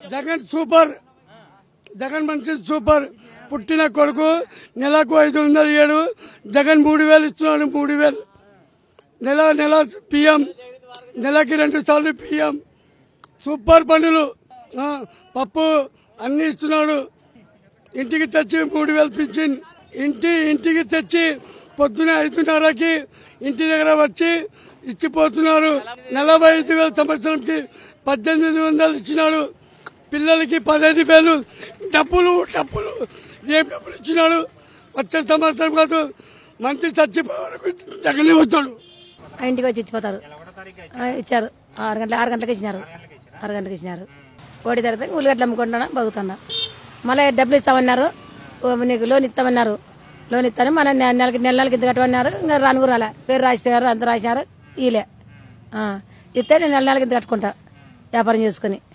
Jagan super Jagan మనిషి super పుట్టిన కొడుకు నెలకు ఐదు వందలు ఏడు జగన్ మూడు వేలు ఇస్తున్నాడు మూడు వేలు నెల నెల పిఎం నెలకి రెండు సార్లు పిఎం సూపర్ పనులు ఆ, పప్పు అన్ని ఇస్తున్నాడు ఇంటికి తెచ్చి మూడు వేలు పింఛన్ ఇంటి ఇంటికి తెచ్చి పొద్దున ఐదున్నరకి ఇంటి దగ్గర వచ్చి ఇచ్చిపోతున్నారు నలభై ఐదు వేల సంవత్సరంకి పద్దెనిమిది వందలు ఇచ్చినాడు పిల్లలకి పదహైదు వేలు డబ్బులు డబ్బులు ఏం డబ్బులు ఇచ్చినాడు వచ్చే సంవత్సరం కాదు మంచి చచ్చిపోయే వరకు జగనే వస్తాడు ఆ ఇంటికి వచ్చి ఇచ్చిపోతారు ఆ, ఇచ్చారు ఆరు గంటల ఆరు గంటలకు ఇచ్చినారు ఆరు గంటలకు ఇచ్చినారు కోడి తర్వాత ఉల్లిగడ్డలు అమ్ముకుంటున్నా బతుకుతున్నా మళ్ళీ డబ్బులు ఇస్తామన్నారు ఓ, నీకు లోన్ ఇస్తామన్నారు లోన్ ఇస్తాను మన నె- నెలకి నెల నెలకి ఇంత కట్టమన్నారు ఇంకా రాను కూడా రాలే పేరు రాసిపోయారు అంత రాసినారు ఈలే ఆ, ఇస్తే నేను నెల నెలకి ఇంత కట్టుకుంటా వ్యాపారం చేసుకుని